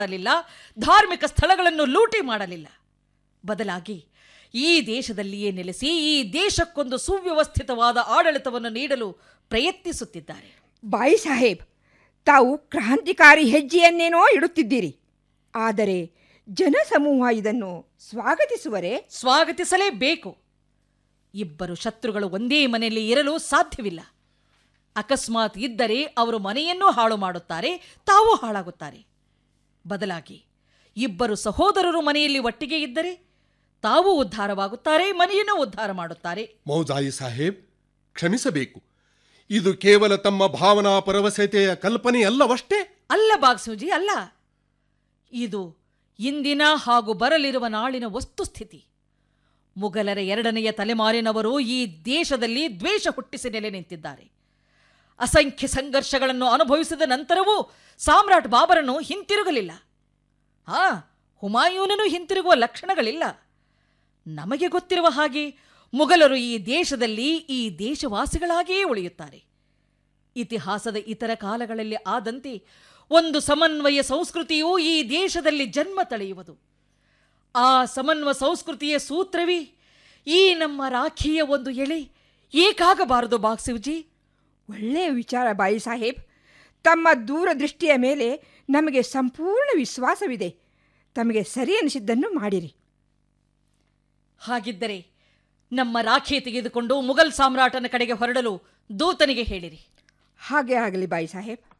ಮಾಡಲಿಲ್ಲ ಧಾರ್ಮಿಕ ಸ್ಥಳಗಳನ್ನು ಲೂಟಿ ಮಾಡಲಿಲ್ಲ ಬದಲಾಗಿ ಈ ದೇಶದಲ್ಲಿಯೇ ನೆಲೆಸಿ ಈ ದೇಶಕ್ಕೊಂದು ಸುವ್ಯವಸ್ಥಿತವಾದ ಆಡಳಿತವನ್ನು ನೀಡಲು ಪ್ರಯತ್ನಿಸುತ್ತಿದ್ದಾರೆ ಬಾಯಿ ಸಾಹೇಬ್ ತಾವು ಕ್ರಾಂತಿಕಾರಿ ಹೆಜ್ಜೆಯನ್ನೇನೋ ಇಡುತ್ತಿದ್ದೀರಿ ಆದರೆ ಜನಸಮೂಹ ಇದನ್ನು ಸ್ವಾಗತಿಸುವರೆ ಸ್ವಾಗತಿಸಲೇಬೇಕು ಇಬ್ಬರು ಶತ್ರುಗಳು ಒಂದೇ ಮನೆಯಲ್ಲಿ ಇರಲು ಸಾಧ್ಯವಿಲ್ಲ ಅಕಸ್ಮಾತ್ ಇದ್ದರೆ ಅವರು ಮನೆಯನ್ನು ಹಾಳು ಮಾಡುತ್ತಾರೆ ತಾವು ಹಾಳಾಗುತ್ತಾರೆ ಬದಲಾಗಿ ಇಬ್ಬರು ಸಹೋದರರು ಮನೆಯಲ್ಲಿ ಒಟ್ಟಿಗೆ ಇದ್ದರೆ ತಾವು ಉದ್ಧಾರವಾಗುತ್ತಾರೆ ಮನೆಯನ್ನು ಉದ್ಧಾರ ಮಾಡುತ್ತಾರೆ ಮೌಜಾಯಿ ಸಾಹೇಬ್ ಕ್ಷಮಿಸಬೇಕು ಇದು ಕೇವಲ ತಮ್ಮ ಭಾವನಾ ಪರವಶತೆಯ ಕಲ್ಪನೆಯಲ್ಲವಷ್ಟೇ ಅಲ್ಲ ಬಾಗ್ಸೂಜಿ ಅಲ್ಲ ಇದು ಇಂದಿನ ಹಾಗೂ ಬರಲಿರುವ ನಾಳಿನ ವಸ್ತುಸ್ಥಿತಿ ಮುಘಲರ ಎರಡನೆಯ ತಲೆಮಾರಿನವರು ಈ ದೇಶದಲ್ಲಿ ದ್ವೇಷ ಹುಟ್ಟಿಸಿ ನೆಲೆ ನಿಂತಿದ್ದಾರೆ ಅಸಂಖ್ಯ ಸಂಘರ್ಷಗಳನ್ನು ಅನುಭವಿಸಿದ ನಂತರವೂ ಸಾಮ್ರಾಟ್ ಬಾಬರನು ಹಿಂತಿರುಗಲಿಲ್ಲ ಹಾ ಹುಮಾಯೂನನು ಹಿಂತಿರುಗುವ ಲಕ್ಷಣಗಳಿಲ್ಲ ನಮಗೆ ಗೊತ್ತಿರುವ ಹಾಗೆ ಮುಘಲರು ಈ ದೇಶದಲ್ಲಿ ಈ ದೇಶವಾಸಿಗಳಾಗಿಯೇ ಉಳಿಯುತ್ತಾರೆ ಇತಿಹಾಸದ ಇತರ ಕಾಲಗಳಲ್ಲಿ ಆದಂತೆ ಒಂದು ಸಮನ್ವಯ ಸಂಸ್ಕೃತಿಯು ಈ ದೇಶದಲ್ಲಿ ಜನ್ಮ ತಳೆಯುವುದು ಆ ಸಮನ್ವಯ ಸಂಸ್ಕೃತಿಯ ಸೂತ್ರವೇ ಈ ನಮ್ಮ ರಾಖಿಯ ಒಂದು ಎಳೆ ಏಕಾಗಬಾರದು ಬಾಗ್ಸಿವ್ಜಿ ಒಳ್ಳೆಯ ವಿಚಾರ ಬಾಯಿ ಸಾಹೇಬ್ ತಮ್ಮ ದೂರದೃಷ್ಟಿಯ ಮೇಲೆ ನಮಗೆ ಸಂಪೂರ್ಣ ವಿಶ್ವಾಸವಿದೆ ತಮಗೆ ಸರಿ ಅನಿಸಿದ್ದನ್ನು ಮಾಡಿರಿ ಹಾಗಿದ್ದರೆ ನಮ್ಮ ರಾಖಿ ತೆಗೆದುಕೊಂಡು ಮುಘಲ್ ಸಾಮ್ರಾಟನ ಕಡೆಗೆ ಹೊರಡಲು ದೂತನಿಗೆ ಹೇಳಿರಿ ಹಾಗೆ ಆಗಲಿ ಬಾಯಿ ಸಾಹೇಬ್